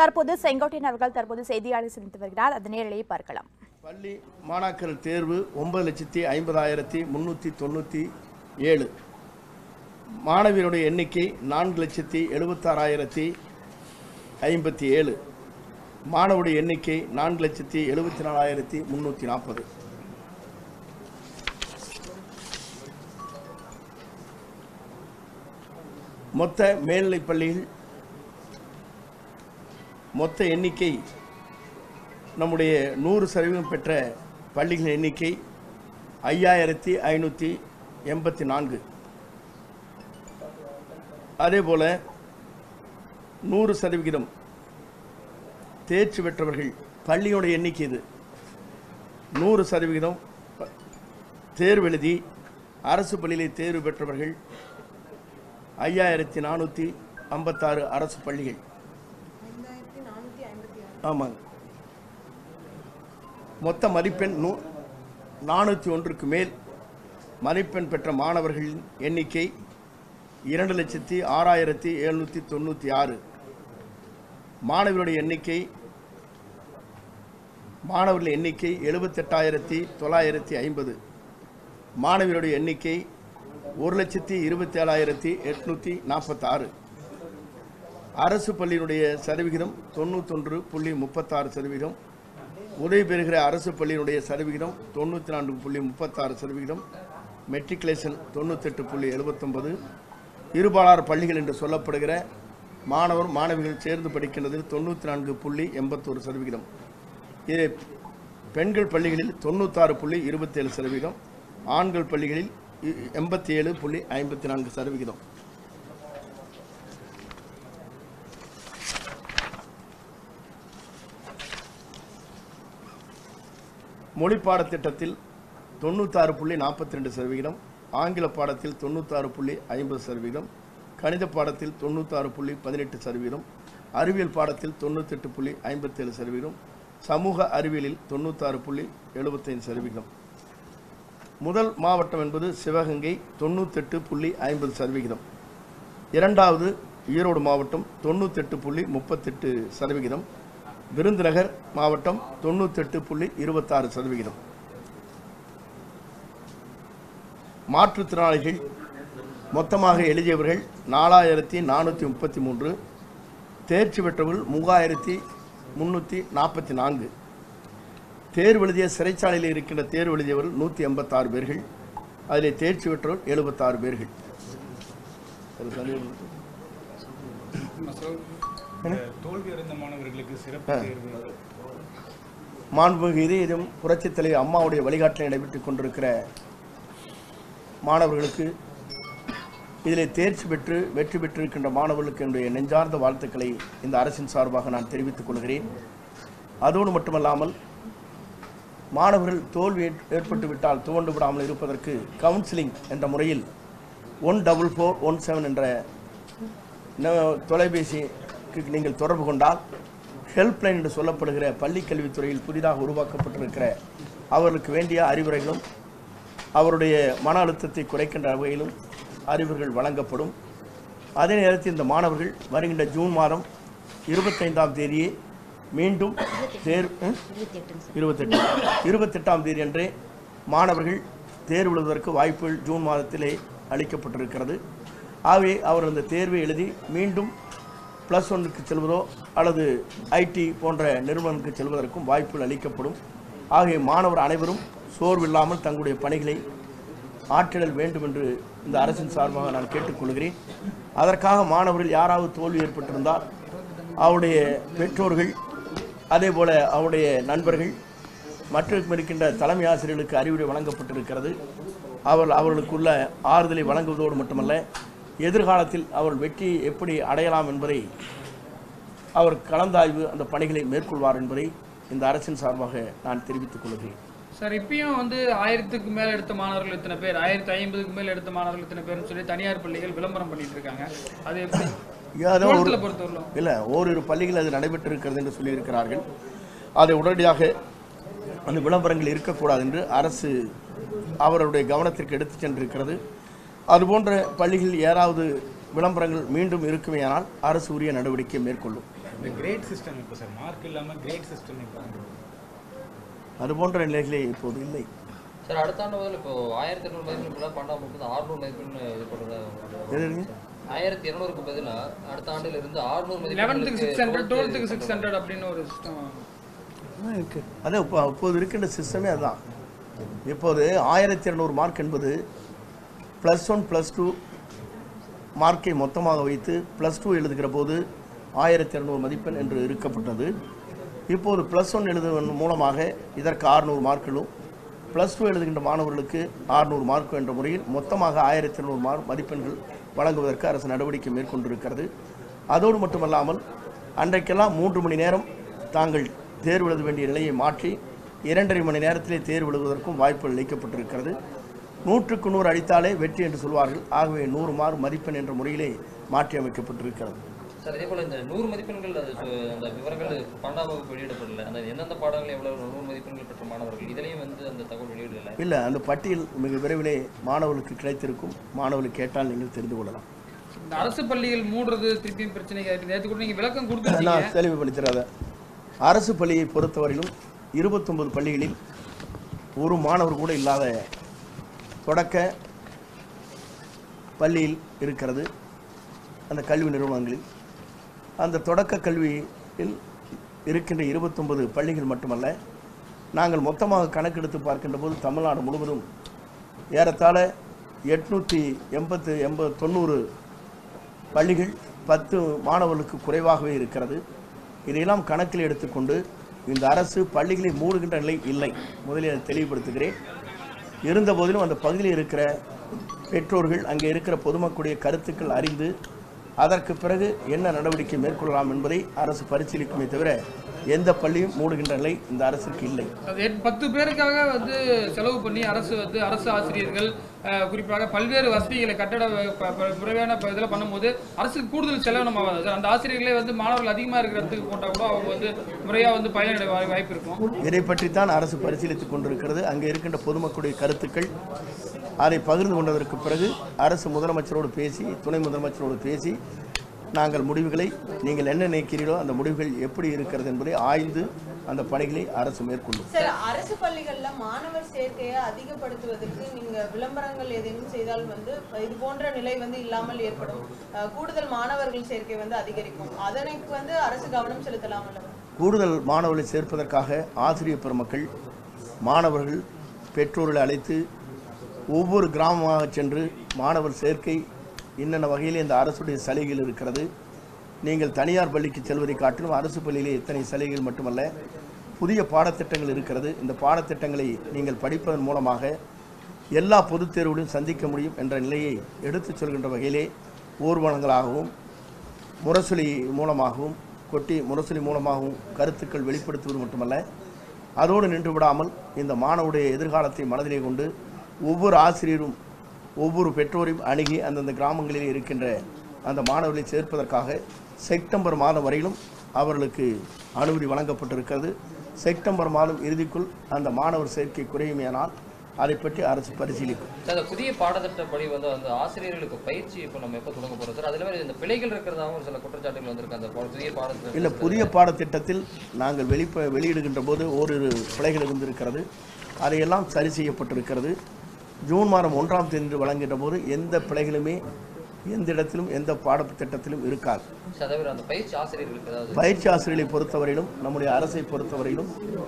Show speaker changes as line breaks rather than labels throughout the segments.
தற்போது செங்கோட்டையன் அவர்கள் தற்போது செய்தியாளர் சந்தித்து வருகிறார் அந்த நேரலையை பார்க்கலாம்
பள்ளி மாணாக்கர் தேர்வு ஒன்பது லட்சத்தி ஐம்பதாயிரத்தி முந்நூற்றி தொண்ணூற்றி ஏழு மாணவியருடைய எண்ணிக்கை நான்கு லட்சத்தி எழுபத்தாறாயிரத்தி ஐம்பத்தி ஏழு மாணவருடைய எண்ணிக்கை நான்கு லட்சத்தி எழுபத்தி நாலாயிரத்தி முந்நூற்றி நாற்பது மொத்த மேல்நிலைப் பள்ளிகள் மொத்த எண்ணிக்கை நம்முடைய நூறு சதவீதம் பெற்ற பள்ளிகளின் எண்ணிக்கை ஐயாயிரத்தி ஐநூற்றி எண்பத்தி நான்கு அதேபோல் நூறு சதவிகிதம் தேர்ச்சி பெற்றவர்கள் பள்ளியோட எண்ணிக்கை இது நூறு சதவிகிதம் ப- தேர்வு எழுதி அரசு பள்ளியிலே தேர்வு பெற்றவர்கள் ஐயாயிரத்தி நானூற்றி ஐம்பத்தாறு அரசு பள்ளிகள் ஆமாங்க மொத்த மதிப்பெண் நூ நானூற்றி ஒன்றுக்கு மேல் மதிப்பெண் பெற்ற மாணவர்களின் எண்ணிக்கை இரண்டு லட்சத்தி ஆறாயிரத்தி எழுநூற்றி தொண்ணூற்றி ஆறு மாணவர்களுடைய எண்ணிக்கை மாணவர்கள் எண்ணிக்கை எழுபத்தெட்டாயிரத்தி தொள்ளாயிரத்தி ஐம்பது மாணவியருடைய எண்ணிக்கை ஒரு லட்சத்தி இருபத்தி ஏழாயிரத்தி எட்நூற்றி நாற்பத்தாறு அரசு பள்ளியினுடைய சதவிகிதம் தொண்ணூத்தொன்று புள்ளி முப்பத்தாறு சதவீதம் உதவி பெறுகிற அரசு பள்ளியினுடைய சதவிகிதம் தொண்ணூற்றி நான்கு புள்ளி முப்பத்தாறு சதவிகிதம் மெட்ரிகுலேஷன் தொண்ணூத்தெட்டு புள்ளி எழுபத்தொன்பது இருபாலார் பள்ளிகள் என்று சொல்லப்படுகிற மாணவர் மாணவிகள் சேர்ந்து படிக்கின்றது தொண்ணூற்றி நான்கு புள்ளி எண்பத்தோரு சதவிகிதம் இது பெண்கள் பள்ளிகளில் தொண்ணூத்தாறு புள்ளி இருபத்தேழு சதவீதம் ஆண்கள் பள்ளிகளில் எண்பத்தி ஏழு புள்ளி ஐம்பத்தி நான்கு சதவிகிதம் மொழி பாடத்திட்டத்தில் தொண்ணூத்தாறு புள்ளி நாற்பத்தி ரெண்டு சதவிகிதம் ஆங்கில பாடத்தில் தொண்ணூத்தாறு புள்ளி ஐம்பது சதவீதம் கணித பாடத்தில் தொண்ணூத்தாறு புள்ளி பதினெட்டு சதவீதம் அறிவியல் பாடத்தில் தொண்ணூத்தெட்டு புள்ளி ஐம்பத்தேழு சதவீதம் சமூக அறிவியலில் தொண்ணூத்தாறு புள்ளி எழுபத்தைந்து சதவீதம் முதல் மாவட்டம் என்பது சிவகங்கை தொண்ணூத்தெட்டு புள்ளி ஐம்பது சதவிகிதம் இரண்டாவது ஈரோடு மாவட்டம் தொண்ணூத்தெட்டு புள்ளி முப்பத்தெட்டு சதவிகிதம் விருதுநகர் மாவட்டம் தொண்ணூத்தெட்டு புள்ளி இருபத்தாறு சதவிகிதம் மாற்றுத்திறனாளிகள் மொத்தமாக எழுதியவர்கள் நாலாயிரத்தி நானூற்றி முப்பத்தி மூன்று தேர்ச்சி பெற்றவர்கள் மூவாயிரத்தி முந்நூற்றி நாற்பத்தி நான்கு தேர்வு எழுதிய சிறைச்சாலையில் இருக்கின்ற தேர்வு எழுதியவர்கள் நூற்றி எண்பத்தாறு பேர்கள் அதில் தேர்ச்சி பெற்றவர்கள் எழுபத்தாறு பேர்கள் ஒரு சந்தேகம்
இந்த தோல்வி அடைந்த மாணவர்களுக்கு சிறப்பு தேர்வு
மாண்புமிகு இதயம் புரட்சித் தலைவர் அம்மாவுடைய வழிகாட்டில் நடைபெற்றுக் கொண்டிருக்கிற மாணவர்களுக்கு இதில் தேர்ச்சி பெற்று வெற்றி பெற்றிருக்கின்ற மாணவர்களுக்கு என்னுடைய நெஞ்சார்ந்த வாழ்த்துக்களை இந்த அரசின் சார்பாக நான் தெரிவித்துக் கொள்கிறேன் அதோடு மட்டுமல்லாமல் மாணவர்கள் தோல்வி ஏற்- ஏற்பட்டு விட்டால் துவண்டு விடாமல் இருப்பதற்கு கவுன்சிலிங் என்ற முறையில் one double four one seven என்ற ந- தொலைபேசிக்கு நீங்கள் தொடர்பு கொண்டால் ஹெல்ப்லைன் என்று சொல்லப்படுகிற பள்ளி கல்வித்துறையில் புதிதாக உருவாக்கப்பட்டிருக்கிற அவர்களுக்கு வேண்டிய அறிவுரைகளும் அவருடைய மன அழுத்தத்தை குறைக்கின்ற வகையிலும் அறிவுரைகள் வழங்கப்படும் அதே நேரத்தில் இந்த மாணவர்கள் வருகின்ற ஜூன் மாதம் இருபத்தைந்தாம் தேதியே மீண்டும் தேர்வு இருபத்தெட்டு இருபத்தெட்டாம் தேதி அன்றே மாணவர்கள் தேர்வு எழுதுவதற்கு வாய்ப்புகள் ஜூன் மாதத்திலே அளிக்கப்பட்டிருக்கிறது ஆகவே அவர் அந்த தேர்வை எழுதி மீண்டும் ப்ளஸ் ஒன்றுக்கு செல்வதோ அல்லது ஐடி போன்ற நிறுவனங்களுக்கு செல்வதற்கும் வாய்ப்புகள் அளிக்கப்படும் ஆகவே மாணவர் அனைவரும் சோர்வில்லாமல் தங்களுடைய பணிகளை ஆற்றிடல் வேண்டும் என்று இந்த அரசின் சார்பாக நான் கேட்டுக்கொள்கிறேன் அதற்காக மாணவர்கள் யாராவது தோல்வி ஏற்பட்டிருந்தால் அவருடைய பெற்றோர்கள் அதே போல அவருடைய நண்பர்கள் மற்றும் இருக்கின்ற தலைமை ஆசிரியர்களுக்கு அறிவுரை வழங்கப்பட்டிருக்கிறது அவர் அவர்களுக்குள்ள ஆறுதலை வழங்குவதோடு மட்டுமல்ல எதிர்காலத்தில் அவர் வெற்றியை எப்படி அடையலாம் என்பதை அவர் கலந்தாய்வு அந்த பணிகளை மேற்கொள்வார் என்பதை இந்த அரசின் சார்பாக நான் தெரிவித்துக் கொள்கிறேன்
சார் இப்பயும் வந்து ஆயிரத்துக்கு மேல எடுத்த மாணவர்கள் இத்தனை பேர் ஆயிரத்தி ஐம்பதுக்கு மேல எடுத்த மாணவர்கள் இத்தனை பேர்னு சொல்லி தனியார் பள்ளிகள் விளம்பரம் பண்ணிட்டு இருக்காங்க அது எப்படி
ஏதோ ஒரு
டுவெல்த்தில் பொறுத்தவரையிலும்
இல்லை ஓரிரு பள்ளிகள் அது நடைபெற்றிருக்கிறது என்று சொல்லியிருக்கிறார்கள் அதை உடனடியாக அந்த விளம்பரங்கள் இருக்கக்கூடாது என்று அரசு அவருடைய கவனத்திற்கு எடுத்துச் சென்றிருக்கிறது அதுபோன்ற பள்ளிகளில் ஏதாவது விளம்பரங்கள் மீண்டும் இருக்குமேயானால் அரசு உரிய நடவடிக்கை மேற்கொள்ளும்
இந்த கிரேட் சிஸ்டம் இப்போ சார் மார்க் இல்லாமல் கிரேட் சிஸ்டம் இப்போ
அது போன்ற நிலைகளே இப்போது இல்லை
சார் அடுத்த ஆண்டு முதல்ல இப்போ ஆயிரத்தி இரநூறு மதிப்பெண் பதிலாக பன்னெண்டாம் வகுப்பு அறுநூறு மதிப்பெண் இது பண்ணுறதா
எதுங்க
ஆயிரத்தி இரநூறுக்கு பதிலாக அடுத்த ஆண்டில் இருந்து அறுநூறு
லெவன்த்துக்கு சிக்ஸ் ஹண்ட்ரட் டுவெல்த்துக்கு சிக்ஸ் ஹண்ட்ரட் அப்படின்னு ஒரு சிஸ்டம்
அதான் இருக்கு அதான் இப்போ அப்போது இருக்கின்ற சிஸ்டமே அதுதான் இப்போது ஆயிரத்தி இரநூறு மார்க் என்பது ப்ளஸ் ஒன் ப்ளஸ் டூ மார்க்கை மொத்தமாக வைத்து ப்ளஸ் டூ எழுதுகிற போது ஆயிரத்தி இரநூறு மதிப்பெண் என்று இருக்கப்பட்டது இப்போது ப்ளஸ் ஒன் எழுதுவதன் மூலமாக இதற்கு ஆறுநூறு மார்க்களும் ப்ளஸ் டூ எழுதுகின்ற மாணவர்களுக்கு ஆறுநூறு மார்க் என்ற முறையில் மொத்தமாக ஆயிரத்தி இரநூறு மார்க் மதிப்பெண்கள் வழங்குவதற்கு அரசு நடவடிக்கை மேற்கொண்டிருக்கிறது அதோடு மட்டுமல்லாமல் அன்றைக்கெல்லாம் மூன்று மணி நேரம் தாங்கள் தேர்வு எழுத வேண்டிய நிலையை மாற்றி இரண்டரை மணி நேரத்திலே தேர்வு எழுதுவதற்கும் வாய்ப்புகள் அளிக்கப்பட்டிருக்கிறது நூற்றுக்கு நூறு அடித்தாலே வெற்றி என்று சொல்வார்கள் ஆகவே நூறு மார்க் மதிப்பெண் என்ற முறையிலே மாற்றி அமைக்கப்பட்டிருக்கிறது
சார் இதே போல் இந்த நூறு மதிப்பெண்கள் அது சு- அந்த விவரங்கள் பன்னெண்டாம் வகுப்பு வெளியிடப்படல அந்த எந்தெந்த பாடங்கள் எவ்வளவு நூறு மதிப்பெண்கள் பெற்ற மாணவர்கள் இதுலேயும் வந்து அந்த தகவல் வெளியிடல
இல்லை அந்த பட்டியல் மிக விரைவிலே மாணவர்களுக்கு கிடைத்திருக்கும் மாணவர்களுக்கு கேட்டால் நீங்கள் தெரிந்து கொள்ளலாம்
இந்த அரசு பள்ளிகள் மூடுறது திருப்பியும் பிரச்சனை ஆயிருக்கு நேற்று கூட நீங்க விளக்கம் கொடுத்துருக்கீங்க
நான் தெளிவுபடுத்துகிறத அரசு பள்ளியை பொறுத்தவரையிலும் இருபத்தொன்பது பள்ளிகளில் ஒரு மாணவர் கூட இல்லாத தொடக்க பள்ளியில் இருக்கிறது அந்த கல்வி நிறுவனங்களில் அந்த தொடக்க கல்வியில் இருக்கின்ற இருபத்தொன்பது பள்ளிகள் மட்டுமல்ல நாங்கள் மொத்தமாக கணக்கெடுத்து பார்க்கின்ற போது தமிழ்நாடு முழுவதும் ஏறத்தாழ எட்நூற்றி எண்பத்து எண்பது தொண்ணூறு பள்ளிகள் பத்து மாணவர்களுக்கு குறைவாகவே இருக்கிறது இதையெல்லாம் கணக்கில் எடுத்துக்கொண்டு இந்த அரசு பள்ளிகளை மூடுகின்ற நிலை இல்லை முதலில் அதை தெளிவுபடுத்துகிறேன் இருந்த போதிலும் அந்த பகுதியில் இருக்கிற பெற்றோர்கள் அங்கே இருக்கிற பொதுமக்களுடைய கருத்துக்கள் அறிந்து அதற்கு பிறகு என்ன நடவடிக்கை மேற்கொள்ளலாம் என்பதை அரசு பரிசீலிக்குமே தவிர எந்த பள்ளியும் மூடுகின்ற நிலை இந்த அரசுக்கு இல்லை
அது எட்- பத்து பேருக்காக வந்து செலவு பண்ணி அரசு வந்து அரசு ஆசிரியர்கள் அஹ், குறிப்பாக பல்வேறு வசதிகளை கட்டட ப- ப- முறையான ப- இதில் பண்ணும்போது அரசுக்கு கூடுதல் செலவு நம்ம ஆகாது சார் அந்த ஆசிரியர்களே வந்து மாணவர்கள் அதிகமாக இருக்கிற இடத்துக்கு போட்டால் கூட அவங்க வந்து முறையாக வந்து பயனடைய வாய்- வாய்ப்பு இருக்கும்
இதை பற்றித்தான் அரசு பரிசீலித்துக் கொண்டிருக்கிறது அங்கே இருக்கின்ற பொதுமக்களுடைய கருத்துக்கள் அதை பகிர்ந்து கொண்டதற்கு பிறகு அரசு முதலமைச்சரோடு பேசி துணை முதலமைச்சரோடு பேசி நாங்கள் முடிவுகளை நீங்கள் என்ன நினைக்கிறீர்களோ அந்த முடிவுகள் எப்படி இருக்கிறது என்பதை ஆய்ந்து அந்த பணிகளை அரசு மேற்கொள்ளும்
சார் அரசு பள்ளிகள்ல மாணவர் சேர்க்கையை அதிகப்படுத்துவதற்கு நீங்க விளம்பரங்கள் ஏதேனும் செய்தால் வந்து இது போன்ற நிலை வந்து இல்லாமல் ஏற்படும் அஹ், கூடுதல் மாணவர்கள் சேர்க்கை வந்து அதிகரிக்கும் அதனைக்கு வந்து அரசு கவனம் செலுத்தலாம்
கூடுதல் மாணவர்களை சேர்ப்பதற்காக ஆசிரியர் பெருமக்கள் மாணவர்கள் பெற்றோர்களை அழைத்து ஒவ்வொரு கிராமமாக சென்று மாணவர் சேர்க்கை இன்னென்ன வகையில் இந்த அரசுடைய சலுகைகள் இருக்கிறது நீங்கள் தனியார் பள்ளிக்கு செல்வதை காட்டிலும் அரசு பள்ளியிலே எத்தனை சலுகைகள் மட்டுமல்ல புதிய பாடத்திட்டங்கள் இருக்கிறது இந்த பாடத்திட்டங்களை நீங்கள் படிப்பதன் மூலமாக எல்லா பொதுத் தேர்வுகளையும் சந்திக்க முடியும் என்ற நிலையை எடுத்துச் சொல்கின்ற வகையிலே ஊர்வலங்களாகவும் முரசொலி மூலமாகவும் கொட்டி முரசொலி மூலமாகவும் கருத்துக்கள் வெளிப்படுத்துவது மட்டுமல்ல அதோடு நின்று விடாமல் இந்த மாணவருடைய எதிர்காலத்தை மனதிலே கொண்டு ஒவ்வொரு ஆசிரியரும் ஒவ்வொரு பெற்றோரையும் அணுகி அந்தந்த கிராமங்களில் இருக்கின்ற அந்த மாணவர்களை சேர்ப்பதற்காக செப்டம்பர் மாதம் வரையிலும் அவர்களுக்கு அனுமதி வழங்கப்பட்டிருக்கிறது செப்டம்பர் மாதம் இறுதிக்குள் அந்த மாணவர் சேர்க்கை குறையுமேனால் அதை பற்றி அரசு பரிசீலிக்கும்
சார் அந்த புதிய பாடத்திட்டப்படி வந்து அந்த ஆசிரியர்களுக்கு பயிற்சி இப்போ நம்ம எப்போ தொடங்க போகிறோம் சார் அதில் மாதிரி இந்த பிழைகள் இருக்கிறதாகவும் ஒரு சில குற்றச்சாட்டுகள் வந்திருக்கு அந்த பா- புதிய பாடத்திட்டம்
இல்லை புதிய பாடத்திட்டத்தில் நாங்கள் வெளிப்ப வெளியிடுகின்ற போது ஓரிரு பிழைகள் இருந்திருக்கிறது அதையெல்லாம் சரி செய்யப்பட்டிருக்கிறது ஜூன் மாதம் ஒன்றாம் தேதி வழங்குகின்ற போது எந்த பிழைகளுமே எந்த இடத்திலும் எந்த பாடத்திட்டத்திலும் இருக்காது
சார் அதே மாதிரி அந்த பயிற்சி ஆசிரியர்களுக்கு ஏதாவது
பயிற்சி ஆசிரியர்களை பொறுத்தவரையிலும் நம்முடைய அரசை பொறுத்தவரையிலும்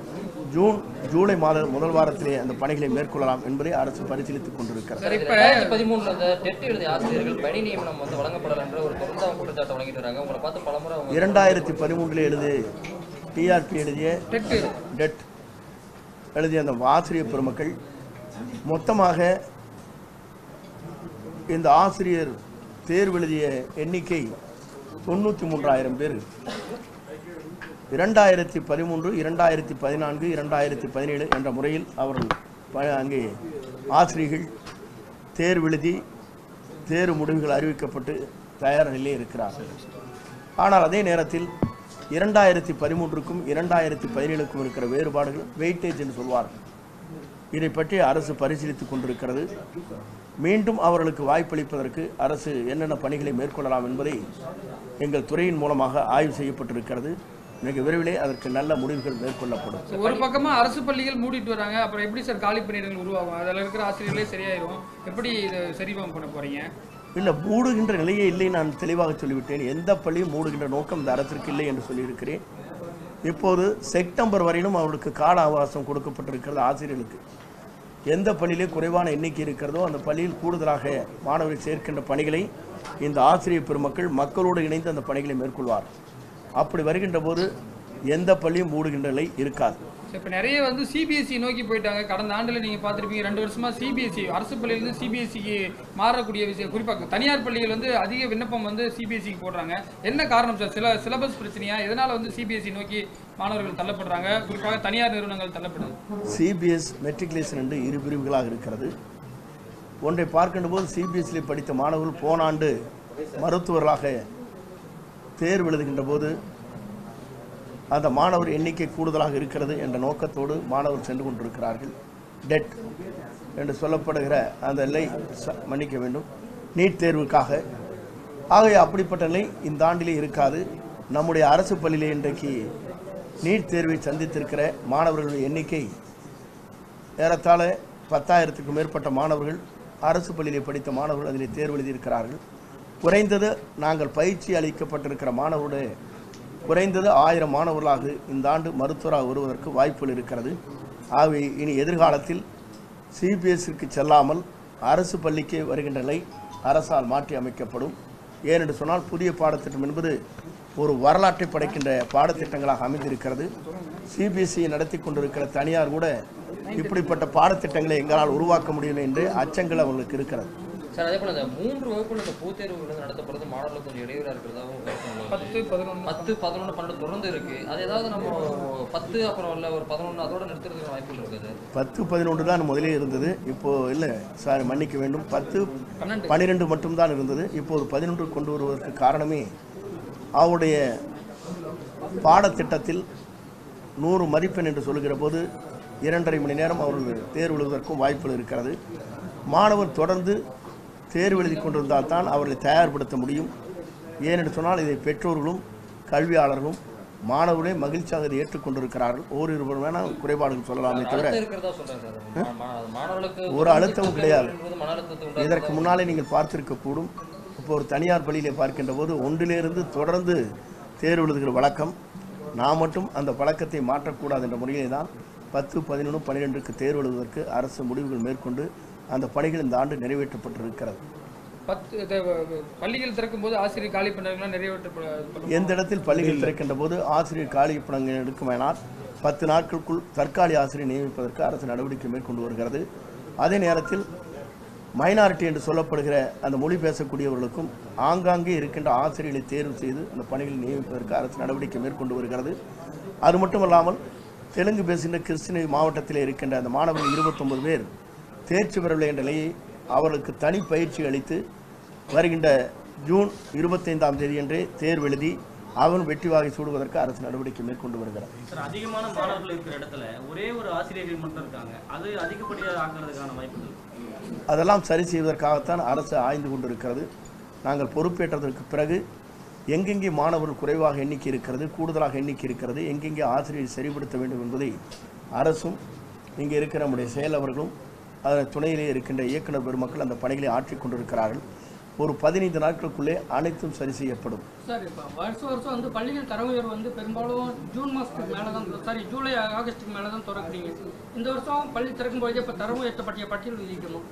ஜூன் ஜூலை மாத முதல் வாரத்திலே அந்த பணிகளை மேற்கொள்ளலாம் என்பதை அரசு பரிசீலித்துக் கொண்டிருக்கிறது
சார் இப்போ
ரெண்டாயிரத்தி பதிமூணுல அந்த டெட் எழுதிய ஆசிரியர்கள் பணி நியமனம் வந்து வழங்கப்படல என்ற ஒரு பொருந்தாம குற்றச்சாட்டை வழங்கிட்டு வராங்க உங்களை பார்த்து பலமுறை அவங்க
இரண்டாயிரத்தி பதிமூன்றில் எழுதி டிஆர்பி எழுதிய
டெட்டு
டெட் எழுதிய அந்த ஆசிரியர் பெருமக்கள் மொத்தமாக இந்த ஆசிரியர் தேர்வு எழுதிய எண்ணிக்கை தொண்ணூற்றி மூன்றாயிரம் பேர் இரண்டாயிரத்தி பதிமூன்று இரண்டாயிரத்தி பதினான்கு இரண்டாயிரத்தி பதினேழு என்ற முறையில் அவர்கள் ப- அங்கே ஆசிரியர்கள் தேர்வு எழுதி தேர்வு முடிவுகள் அறிவிக்கப்பட்டு தயார் நிலையில் இருக்கிறார்கள் ஆனால் அதே நேரத்தில் இரண்டாயிரத்தி பதிமூன்றுக்கும் இரண்டாயிரத்தி பதினேழுக்கும் இருக்கிற வேறுபாடுகள் வெயிட்டேஜ் என்று சொல்வார்கள் இதை பற்றி அரசு பரிசீலித்துக் கொண்டிருக்கிறது மீண்டும் அவர்களுக்கு வாய்ப்பளிப்பதற்கு அரசு என்னென்ன பணிகளை மேற்கொள்ளலாம் என்பதை எங்கள் துறையின் மூலமாக ஆய்வு செய்யப்பட்டிருக்கிறது மிக விரைவிலே அதற்கு நல்ல முடிவுகள் மேற்கொள்ளப்படும்
So, ஒரு பக்கமா அரசு பள்ளிகள் மூடிட்டு வராங்க அப்புறம் எப்படி சார் காலி பணியிடங்கள் உருவாகும் அதில் இருக்கிற ஆசிரியர்களே சரியாயிரும் எப்படி இதை சரி பண்ண போறீங்க
இல்லை மூடுகின்ற நிலையே இல்லை நான் தெளிவாக சொல்லிவிட்டேன் எந்த பள்ளியும் மூடுகின்ற நோக்கம் இந்த அரசிற்கு இல்லை என்று சொல்லியிருக்கிறேன் இப்போது செப்டம்பர் வரையிலும் அவர்களுக்கு கால அவகாசம் கொடுக்கப்பட்டிருக்கிறது ஆசிரியர்களுக்கு எந்த பள்ளியிலே குறைவான எண்ணிக்கை இருக்கிறதோ அந்த பள்ளியில் கூடுதலாக மாணவர்களை சேர்க்கின்ற பணிகளை இந்த ஆசிரியர் பெருமக்கள் மக்களோடு இணைந்து அந்த பணிகளை மேற்கொள்வார் அப்படி வருகின்ற போது எந்த பள்ளியும் மூடுகின்ற நிலை இருக்காது
So, இப்ப நிறைய வந்து சிபிஎஸ்சி நோக்கி போயிட்டாங்க கடந்த ஆண்டுல நீங்க பார்த்திருப்பீங்க ரெண்டு வருஷமா சிபிஎஸ்சி அரசு பள்ளியிலிருந்து சிபிஎஸ்சிக்கு மாறக்கூடிய விஷயம் குறிப்பாக தனியார் பள்ளிகள் வந்து அதிக விண்ணப்பம் வந்து சிபிஎஸ்சிக்கு போடுறாங்க என்ன காரணம் சார் சில சிலபஸ் பிரச்சனையா எதனால வந்து சிபிஎஸ்சி நோக்கி மாணவர்கள் தள்ளப்படுறாங்க குறிப்பாக தனியார் நிறுவனங்கள் தள்ளப்படுது
சிபிஎஸ் மெட்ரிகுலேஷன் என்று இரு பிரிவுகளாக இருக்கிறது ஒன்றை பார்க்கின்ற போது சிபிஎஸ்சியில் படித்த மாணவர்கள் போன ஆண்டு மருத்துவர்களாக தேர்வு எழுதுகின்ற போது அந்த மாணவர் எண்ணிக்கை கூடுதலாக இருக்கிறது என்ற நோக்கத்தோடு மாணவர் சென்று கொண்டிருக்கிறார்கள் டெட் என்று சொல்லப்படுகிற அந்த நிலை ச- மன்னிக்க வேண்டும் நீட் தேர்வுக்காக ஆகவே அப்படிப்பட்ட நிலை இந்த ஆண்டிலே இருக்காது நம்முடைய அரசு பள்ளியிலே இன்றைக்கு நீட் தேர்வை சந்தித்திருக்கிற மாணவர்களுடைய எண்ணிக்கை ஏறத்தாழ பத்தாயிரத்துக்கும் மேற்பட்ட மாணவர்கள் அரசு பள்ளியிலே படித்த மாணவர்கள் அதிலே தேர்வு எழுதியிருக்கிறார்கள் குறைந்தது நாங்கள் பயிற்சி அளிக்கப்பட்டிருக்கிற மாணவருடைய குறைந்தது ஆயிரம் மாணவர்களாக இந்த ஆண்டு மருத்துவராக வருவதற்கு வாய்ப்புகள் இருக்கிறது ஆகவே இனி எதிர்காலத்தில் சிபிஎஸ்சிக்கு செல்லாமல் அரசு பள்ளிக்கு வருகின்ற நிலை அரசால் மாற்றி அமைக்கப்படும் ஏனென்று சொன்னால் புதிய பாடத்திட்டம் என்பது ஒரு வரலாற்றை படைக்கின்ற பாடத்திட்டங்களாக அமைந்திருக்கிறது சிபிஎஸ்சி நடத்தி கொண்டிருக்கிற தனியார் கூட இப்படிப்பட்ட பாடத்திட்டங்களை எங்களால் உருவாக்க முடியவில்லை என்று அச்சங்கள் அவர்களுக்கு இருக்கிறது
சார் அதே போல இந்த மூன்று வகுப்புல இந்த பொதுத் தேர்வுகள் வந்து நடத்தப்படுறது மாணவர்களுக்கு கொஞ்சம் இடையூறா இருக்கிறதாகவும் பேசுனாங்க.
பத்து பதினொன்று
பத்து பதினொன்று பன்னெண்டு தொடர்ந்து இருக்கு அது ஏதாவது நம்ம பத்து அப்புறம் இல்ல ஒரு பதினொன்று அதோட நிறுத்துறதுக்கு வாய்ப்புகள் இருக்குது
பத்து பதினொன்று தான் முதலே இருந்தது இப்போ இல்லை சார் மன்னிக்க வேண்டும் பத்து
பன்னெண்டு
பன்னிரெண்டு மட்டும்தான் இருந்தது இப்போது பதினொன்று கொண்டு வருவதற்கு காரணமே அவருடைய பாடத்திட்டத்தில் நூறு மதிப்பெண் என்று சொல்லுகிற போது இரண்டரை மணி நேரம் அவர்கள் தேர்வு எழுதுவதற்கும் வாய்ப்புகள் இருக்கிறது மாணவர் தொடர்ந்து தேர்வு எழுதி கொண்டிருந்தால் தான் அவர்களை தயார்படுத்த முடியும் ஏனென்று சொன்னால் இதை பெற்றோர்களும் கல்வியாளர்களும் மாணவர்களே மகிழ்ச்சியாக இதை ஏற்றுக்கொண்டிருக்கிறார்கள் ஓரிரு வேணால் குறைபாடுகள் சொல்லலாமே தவிர
அழுத்தம் இருக்கிறதா சொல்றேன் சார் மா- மா- மாணவர்களுக்கு
ஒரு அழுத்தமும் கிடையாது.
என்பது மன அழுத்தத்தை உண்டாக்குறதா-
இதற்கு முன்னாலே நீங்கள் பார்த்திருக்கக்கூடும் இப்போ ஒரு தனியார் பள்ளியிலே பார்க்கின்ற போது ஒன்றிலிருந்து தொடர்ந்து தேர்வு எழுதுகிற வழக்கம் நான் மட்டும் அந்த பழக்கத்தை மாற்றக்கூடாது என்ற முறையிலே தான் பத்து பதினொன்று பன்னிரெண்டுக்கு தேர்வு எழுதுவதற்கு அரசு முடிவுகள் மேற்கொண்டு அந்த பணிகள் இந்த ஆண்டு நிறைவேற்றப்பட்டிருக்கிறது
பத்து இது, பள்ளிகள் திறக்கும் போது ஆசிரியர் காலி பண்ணவங்களாம் நிறைவேற்றப்படும்
எந்த இடத்தில் பள்ளிகள் திறக்கின்ற போது ஆசிரியர் காலி பணங்கள் எடுக்குமானால் பத்து நாட்களுக்குள் தற்காலிக ஆசிரியர் நியமிப்பதற்கு அரசு நடவடிக்கை மேற்கொண்டு வருகிறது அதே நேரத்தில் மைனாரிட்டி என்று சொல்லப்படுகிற அந்த மொழி பேசக்கூடியவர்களுக்கும் ஆங்காங்கே இருக்கின்ற ஆசிரியர்களை தேர்வு செய்து அந்த பணிகளை நியமிப்பதற்கு அரசு நடவடிக்கை மேற்கொண்டு வருகிறது அது மட்டுமல்லாமல் தெலுங்கு பேசுகின்ற கிருஷ்ணகிரி மாவட்டத்தில் இருக்கின்ற அந்த மாணவர்கள் இருபத்தொன்பது பேர் தேர்ச்சி பெறவில்லை என்ற நிலையை அவர்களுக்கு தனி பயிற்சி அளித்து வருகின்ற ஜூன் இருபத்தைந்தாம் தேதியன்றே தேர்வு எழுதி அவன் வெற்றி வாகை சூடுவதற்கு அரசு நடவடிக்கை மேற்கொண்டு வருகிறது
சார் அதிகமான மாணவர்கள் இருக்கிற இடத்துல ஒரே ஒரு ஆசிரியர்கள் மட்டும் இருக்காங்க அது அதிகப்படியாக ஆக்குறதுக்கான வாய்ப்புகள்
அதெல்லாம் சரி செய்வதற்காகத்தான் அரசு ஆய்ந்து கொண்டிருக்கிறது நாங்கள் பொறுப்பேற்றதற்கு பிறகு எங்கெங்கே மாணவர்கள் குறைவாக எண்ணிக்கை இருக்கிறது கூடுதலாக எண்ணிக்கை இருக்கிறது எங்கெங்கே ஆசிரியரை சரிப்படுத்த வேண்டும் என்பதை அரசும் இங்கே இருக்கிற நம்முடைய செயலவர்களும் அதன் துணையிலே இருக்கின்ற இயக்குனர் பெருமக்கள் அந்த பணிகளை ஆற்றிக் கொண்டிருக்கிறார்கள் ஒரு பதினைந்து நாட்களுக்குள்ளே அனைத்தும் சரி செய்யப்படும்
சார் இப்போ வருஷம் வருஷம் வந்து பள்ளிகள் தர உயர்வு வந்து பெரும்பாலும் ஜூன் மாதத்துக்கு மேலே தான் சாரி ஜூலை ஆகஸ்ட்டுக்கு மேலே தான் திறக்கிறீங்க இந்த வருஷம் பள்ளி திறக்கும் பொழுது இப்போ தரம் உயர்த்தப்பட்ட பட்டியல் விதிக்கணும்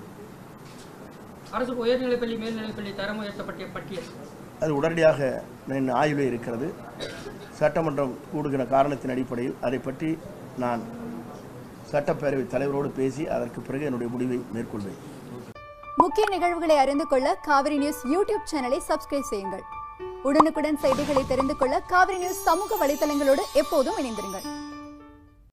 அரசு உயர்நிலைப் பள்ளி மேல்நிலைப் பள்ளி தரம் உயர்த்தப்பட்ட பட்டியல்
அது உடனடியாக என் ஆய்வில் இருக்கிறது சட்டமன்றம் கூடுகிற காரணத்தின் அடிப்படையில் அதை பற்றி நான் சட்டப்பேரவை தலைவரோடு பேசி அதற்கு பிறகு என்னுடைய முடிவை மேற்கொள்வேன்
முக்கிய நிகழ்வுகளை அறிந்து கொள்ள காவிரி நியூஸ் யூடியூப் சேனலை சப்ஸ்கிரைப் செய்யுங்கள் உடனுக்குடன் செய்திகளை தெரிந்து கொள்ள காவிரி நியூஸ் சமூக வலைதளங்களோடு எப்போதும் இணைந்திருங்கள்